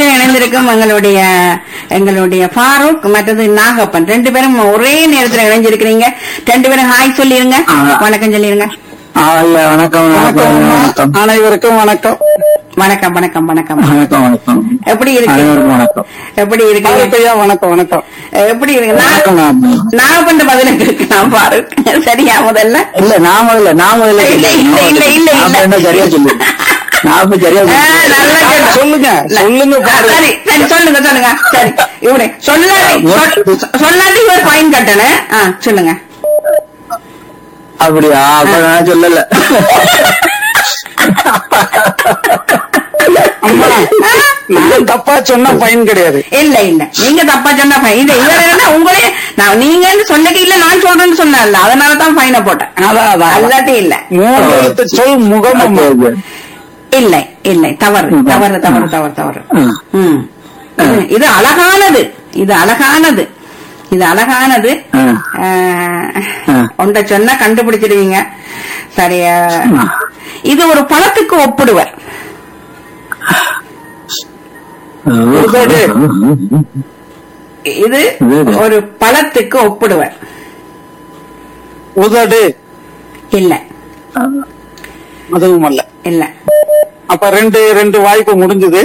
இணைந்திருக்கும் எங்களுடைய எங்களுடைய ஃபாரூக் மற்றது நாகப்பன் ரெண்டு பேரும் ஒரே நேரத்துல இணைஞ்சிருக்கிறீங்க ரெண்டு பேரும் ஹாய் சொல்லிருங்க வணக்கம் சொல்லிருங்க ஆ, இல்ல, வணக்கம் வணக்கம் வணக்கம் அனைவருக்கும் வணக்கம் வணக்கம் வணக்கம் வணக்கம் வணக்கம் வணக்கம் எப்படி இருக்கு அனைவருக்கும் வணக்கம் எப்படி இருக்கு ஐயா வணக்கம் வணக்கம் எப்படி இருக்கு வணக்கம் நான் நான் நான் பண்ற பதிலுக்கு இருக்கு நான் ஃபாரூக் சரியா முதல்ல இல்ல நான் முதல்ல நான் முதல்ல இல்ல, இல்ல, இல்ல, இல்ல, இல்ல. நான் என்ன சரியா சொல்லு நான் இப்ப சரியா ஆ, சொல்லு. நல்லா கேட்டோம். சொல்லுங்க சொல்லுங்க பாரு சரி சரி சொல்லுங்க சொல்லுங்க சரி இவனே சொல்லாட்டி சொல்- சொல்லாட்டி ஒரு ஃபைன் கட்டணும் ஆ சொல்லுங்க அப்படியா அப்ப நான் சொல்லல அம்மா நான் தப்பா சொன்னா பயன் கிடையாது இல்ல இல்ல நீங்க தப்பா சொன்னா ஃபைன் இல்ல இவர் என்ன உங்களே நான் நீங்க சொல்லக்கு இல்ல நான் சொல்றேன்னு சொன்னேன்ல அதனால தான் ஃபைனை போட்டேன் அதான் அதான் அல்லாட்டி இல்ல மூணு எழுத்து சொல் முகம் அம்மா. Okay, okay. இல்லை இல்லை தவறு தவறு தவறு தவறு தவறு ம். ம். இது- இது அழகானது இது அழகானது இது அழகானது ஆ. ஆ. ஒன்றை சொன்னா கண்டுபிடிச்சிடுவீங்க சரியா இது ஒரு பழத்துக்கு ஒப்பிடுவர் உதடு. இது உதடு. ஒரு பழத்துக்கு ஒப்பிடுவர் உதடு இல்ல அதுவும் அல்ல இல்ல அப்ப ரெண்டு ரெண்டு வாய்ப்பு முடிஞ்சது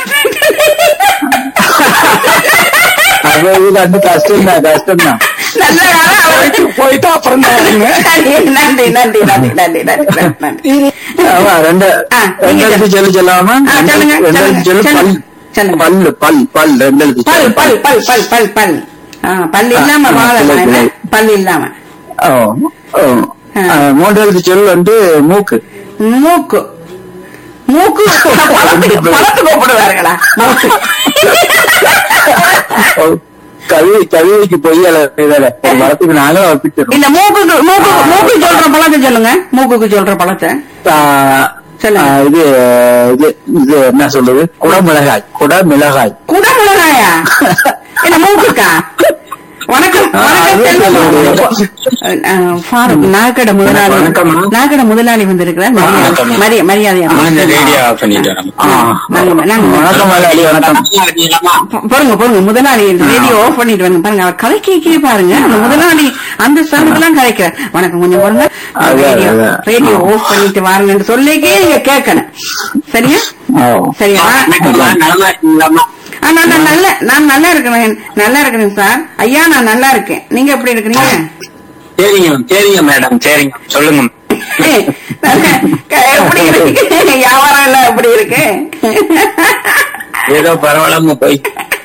அப்ப இது ரெண்டு கஷ்டம் தான் கஷ்டம் தான் நல்ல வேலை அவருக்கு போயிட்டு அப்புறம் தான் வருங்க நன்றி நன்றி நன்றி நன்றி நன்றி நன்றி நன்றி ஆமா, ரெண்டு ஆ, ரெண்டு நீங்க எழுத்து சொல்லு சொல்லாம ஆ, சொல்லுங்க, ரெண்டு எழுத்து சொல்லு சொல்லுங்க, பல் சொல்லுங்க. பல்லு பல் பல் ரெண்டு எழுத்து பல் சொல்லு. பல் பல் பல் பல் பல் ஆ, பல் இல்லாம ஆ, வாழலாம் இல்லை, என்ன? இல்லை. பல் இல்லாம ஓ, ஓ. ஆ, மூன்று எழுத்து சொல் வந்து மூக்கு மூக்கு மூக்கு பழத்துக்கு பழத்துக்கு ஒப்பிடுவார்களா மூக்கு ஓ, கவி கவிதைக்கு பொய் அளவு மரத்துக்கு நானும் ஒப்பிச்சிடும் இல்ல மூக்குக்கு மூக்கு மூக்கு சொல்ற பழத்தை சொல்லுங்க மூக்குக்கு சொல்ற பழத்தை சொல்லுங்க. இது இது இது என்ன சொல்றது குடமிளகாய் குடமிளகாய் குடமிளகாயா என்ன மூக்குக்கா வணக்கம் ஆ, வணக்கம் அது செல்வம். சொல்லுங்க. அஹ், ஃபாரூக் நாகட முதலாளி வணக்கம். நாகட முதலாளி வந்திருக்கிறார் வணக்கம். மரியா மரியாதையா ரேடியோ ஆஃப் பண்ணிட்டேன் ஆ. நாங்க- நாங்க- வணக்கம் முதலாளி வணக்கம் ப- பாருங்க பாருங்க முதலாளி ரேடியோ ஆஃப் பண்ணிட்டு வந்து பாருங்க அவர் கதைக்கே பாருங்க அந்த முதலாளி அந்த சார்புக்கெல்லாம் கதைக்கிறார் வணக்கம் கொஞ்சம் பாருங்க அதான், ரேடியோ அதான். ரேடியோ ஆஃப் பண்ணிட்டு வாருங்கன்னு சொல்லிக்கே நீங்க கேட்கணும் சரியா ஓ. சரியா நலமா இருக்கீங்களாம்மா ஆ, நான் நான் நல்ல நான் நல்லா இருக்கிறேன் நல்லா இருக்கிறேன் சார் ஐயா நான் நல்லா இருக்கேன் நீங்க எப்படி இருக்கிறீங்க சரிங்க சரிங்க மேடம் சரிங்க சொல்லுங்க ஏய், க- எப்படி இருக்கு வியாபாரம் எல்லாம் எப்படி இருக்கு ஏதோ பரவாயில்லாம போய்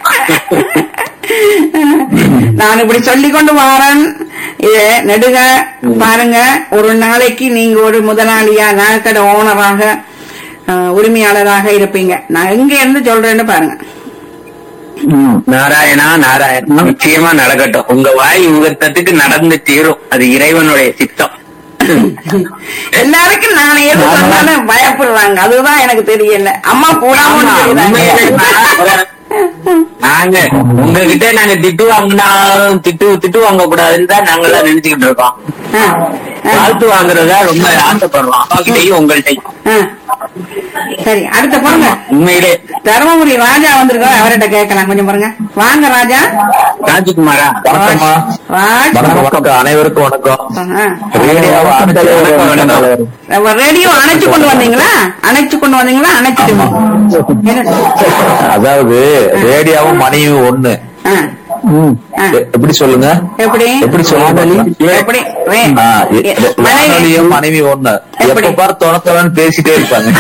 நான் இப்படி சொல்லிக் கொண்டு வாரன் இது நெடுக பாருங்க ஒரு நாளைக்கு நீங்க ஒரு முதலாளியா நகைக்கடை ஓனராக அஹ், உரிமையாளராக இருப்பீங்க நான் எங்க இருந்து சொல்றேன்னு பாருங்க ம். நாராயணா நாராயணா நிச்சயமா நடக்கட்டும் உங்க வாய் உங்கத்தத்துக்கு நடந்து தீரும் அது இறைவனுடைய சித்தம் எல்லாருக்கும் நான் எது சொன்னாலும் பயப்படுறாங்க அதுதான் எனக்கு தெரியல அம்மா ஆமா, உண்மையிலே போடாம நாங்க உங்ககிட்ட நாங்க திட்டு வாங்கினா திட்டு திட்டு வாங்க கூடாதுன்னு தான் நாங்கெல்லாம் நினைச்சுக்கிட்டு இருக்கோம் வாழ்த்து வாங்குறதா ரொம்ப ஆசைப்படுறோம் அப்பா கிட்டையும் உங்கள்கிட்டையும் சரி அடுத்த பாருங்க உண்மையிலே தருமபுரி ராஜா வந்திருக்கோம் அவர்கிட்ட கேட்கலாம் கொஞ்சம் பாருங்க வாங்க ராஜா ராஜ்குமாரா வணக்கம்மா. ராஜ் வணக்கம் வணக்கம் அனைவருக்கும் வணக்கம் ஆ. ரேடியோவை ஆட்களே வணக்கம், வணக்கம். நம்ம ரேடியோ அணைச்சு கொண்டு வந்தீங்களா அணைச்சு கொண்டு வந்தீங்களா அணைச்சிட்டுமா என்ன? அதாவது ரேடியோவும் மனைவி ஒண்ணு ஆ. ம். ஆ. எ- எப்படி சொல்லுங்க எப்படி எப்படி சொல்லுங்க எப்படி ரே- ஆ, எ- எ- எ- மனைவி- வானொலியும் மனைவி ஒண்ணு எப்படி? எப்ப பாரு தொணத்தொணன்னு பேசிட்டே இருப்பாங்க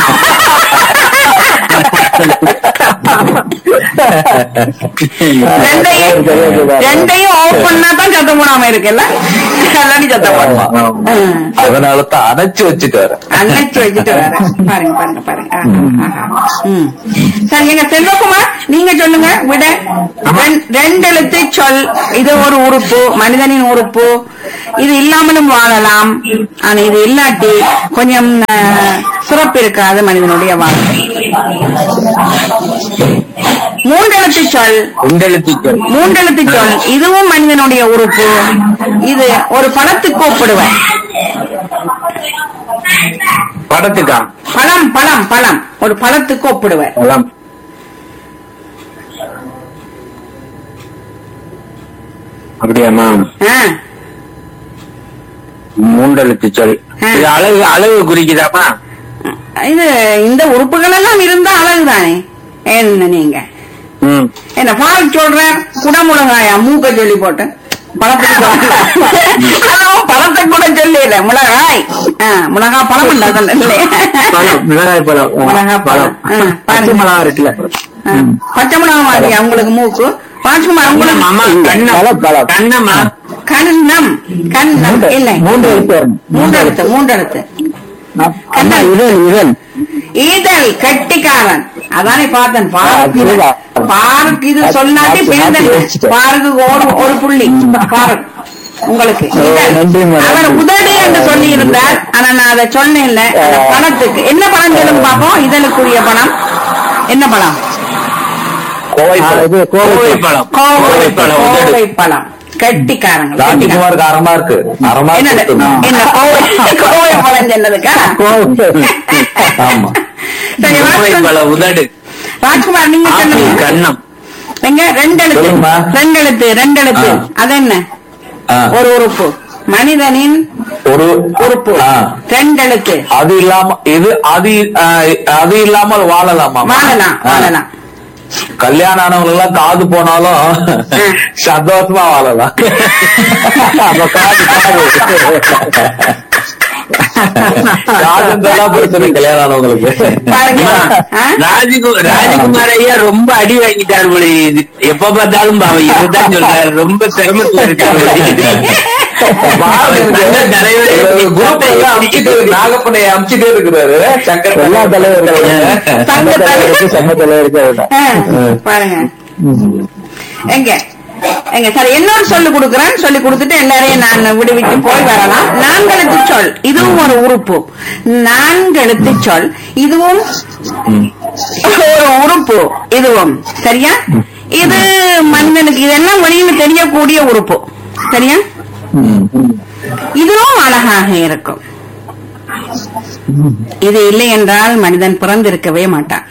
ரெண்டையும் ரெண்டையும் ஆஃப் பண்ணா தான் சத்தம் போடாம இருக்குல்ல இல்லாட்டி சத்தம் ஆமா, போடும் ஆமா. அதனால தான் அணைச்சு வச்சுட்டாரு அணைச்சு வச்சுட்டு வர பாருங்க பாருங்க பாருங்க ஆ, ஆஹா. ம். சரி எங்க செல்வகுமார் நீங்க சொல்லுங்க விட ரெண்- ரெண்டு எழுத்து சொல் இது ஒரு உறுப்பு மனிதனின் உறுப்பு இது இல்லாமலும் வாழலாம் ஆனா இது இல்லாட்டி கொஞ்சம் ஆ, சிறப்பு இருக்காது மனிதனுடைய வாழ்க்கை மூன்றெழுத்து சொல் உண்டெழுத்திக்கள் மூன்றெழுத்து சொல் இதுவும் மனிதனுடைய உறுப்பு இது ஒரு பழத்துக்கு ஒப்பிடுவேன் படத்துக்கா பழம் பழம் பழம் ஒரு பழத்துக்கு ஒப்பிடுவேன் பழம் அப்படியாம்மா ஆ, மூன்றெழுத்து சொல் ஆ. இது அழகு அழகு குறிக்குதாமா இது இந்த உறுப்புகள் எல்லாம் இருந்தா அழகுதானே என்ன நீங்க ம் என்ன பால் சொல்ற குடமுளகாயா மூக்க சொல்லி போட்டு பழத்துக்கு அதான் பழத்தை கூட சொல்லல மிளகாய் ஆ, மிளகா பழம் இல்ல அதல்ல இல்லையா? பழம் மிளகாய் பழம் மிளகா பழம். ஆ, பச்சை பாருங்க. மிளகா இருக்குல்ல ஆ, பச்சை மிளகா மாதிரி உங்களுக்கு மூக்கு பாச்சுமா உங்களுக்கு மாமா கண்ணம் பழம், பழம். கண்ணம்மா கண்ணம் கண்ணம் இல்லை மூன்று எழுத்து வரும். மூன்றெழுத்து மூன்றெழுத்து அண்ணா இதழ் இதழ் ஈதல் கட்டிக்காரன் அதானே பார்த்தேன் பாருக்கு இது அதுதான். பாருக்கு இது சொல்லாட்டி அது பிறந்தது வச்சுட்டேன். பாருக்கு ஒரு ஒரு புள்ளி பாருக்கு உங்களுக்கு இதழ். நன்றி, மேடம். அவர் உதடு என்று சொல்லி இருந்தார் ஆனா நான் அதை சொன்னேன் இல்ல அந்த பணத்துக்கு என்ன பணம் சொல்லுங்க பாப்போம் இதழுக்குரிய பணம் என்ன பணம் கோவை ஆ, இது கோவை கோவை பழம் கோவை கோவை பழம் உதடு. கோவை பழம் கட்டிக்காரங்க கட்டிக்காரங்க. ராஜ்குமாருக்கு அரமா இருக்கு அரமா என்னது இருக்கு என்ன கோவை கோவை பழம் சொன்னதுக்கா ஆமா சரி கோவை ராஜ்குமார் பழம் உதடு ராஜ்குமார் நீங்க ஆப்பிள் சொல்லுங்க கண்ணம் எங்க ரெண்டு எழுத்து சொல்லுங்கம்மா. ரெண்டு எழுத்து ரெண்டு எழுத்து ஆ. அது என்ன ஆ, ஒரு உறுப்பு மனிதனின் ஒரு உறுப்பு ஆ, ரெண்டு எழுத்து அது இல்லாம இது அது ஆ, அது இல்லாமல் வாழலாமா வாழலாம் வாழலாம் கல்யாணம் ஆனவங்க எல்லாம் காது போனாலும் சந்தோஷமா வாழலாம் அப்ப காது காது காதுன்றதான் பிரச்சனை கல்யாணம் ஆனவங்களுக்கு பாருங்க ஆ? ராஜகு ராஜகுமார் ஐயா ரொம்ப அடி வாங்கிட்டாரு போல இது. எப்ப பார்த்தாலும் பாவம் இதுதான் சொல்றாரு ரொம்ப சிரமத்துல இருக்காரு குரூப் எல்லாம் அமுச்சிட்டு நாகப்பனை அமுச்சிட்டே இருக்கிறாரு சங்கர் எல்லா தலைவர்களும் சங்க சங்க தலைவருக்கு சங்க தலைவருக்கு அதுதான். ஆ, பாருங்க எங்க எங்க சரி இன்னொரு சொல்லு கொடுக்குறேன் சொல்லி கொடுத்துட்டு எல்லாரையும் நான் விடுவிட்டு போய் வரலாம் நான்கெழுத்து சொல் இதுவும் ஒரு உறுப்பு நான்கெழுத்து சொல் இதுவும் ஒரு உறுப்பு இதுவும் சரியா இது மனிதனுக்கு இதெல்லாம் வெளியில தெரியக்கூடிய உறுப்பு சரியா இதுவும் அழகாக இருக்கும் இது இல்லை என்றால் மனிதன் பிறந்திருக்கவே மாட்டான்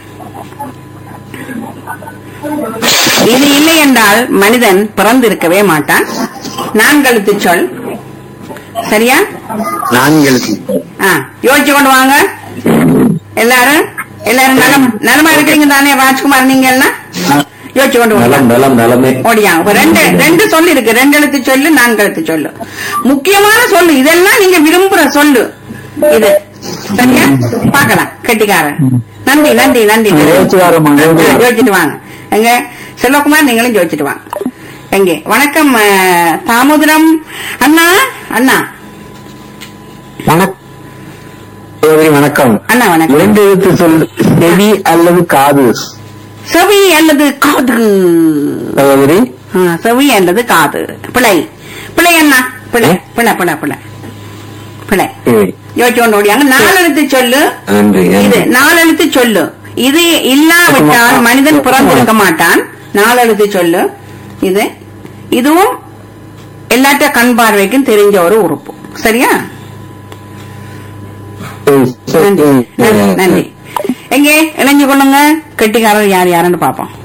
இது இல்லை என்றால் மனிதன் பிறந்திருக்கவே மாட்டான் நான்கழுத்து சொல் சரியா நான்கெழுத்து ஆ யோசிச்சு கொண்டு வாங்க எல்லாரும் எல்லாரும் நலம் நலமா இருக்கிறீங்க தானே ராஜ்குமார் நீங்க எல்லாம் யோசிச்சு கொண்டு வாங்க நலம் நலம் நலமே ஓடியா இப்ப ரெண்டு ரெண்டு சொல்லு இருக்கு ரெண்டு எழுத்து சொல்லு நான்கு எழுத்து சொல்லு முக்கியமான சொல்லு இதெல்லாம் நீங்க விரும்புற சொல்லு இது சரியா பார்க்கலாம் கெட்டிக்காரன் நன்றி நன்றி நன்றி யோசிச்சு வரோம்மா, யோசிச்சு வரோம். யோசிச்சுட்டு வாங்க எங்க செல்வகுமார் நீங்களும் யோசிச்சுட்டு வாங்க எங்கே வணக்கம் அஹ், தாமோதரம் அண்ணா அண்ணா வணக்கம் சகோதரி வணக்கம் அண்ணா வணக்கம் இரண்டு எழுத்து சொல் செவி அல்லது காது செவி அல்லது காது சகோதரி ஆ, செவி அல்லது காது பிழை பிழை அண்ணா பிழை பிழை பிழை பிழை பிழை சரி. யோசிச்சு கொண்டு ஓடியாங்க நாலு எழுத்து சொல்லு நன்றி இது நாலு எழுத்து சொல்லு இது இல்லாவிட்டால் மனிதன் பிறந்திருக்க மாட்டான் நாலு எழுத்து சொல்லு இது இதுவும் எல்லாத்த கண் பார்வைக்கும் தெரிஞ்ச ஒரு உறுப்பு சரியா நன்றி நன்றி, நன்றி எங்கே இளைஞ்சு கொள்ளுங்க கெட்டிக்காரர் யார் யாருன்னு பாப்போம்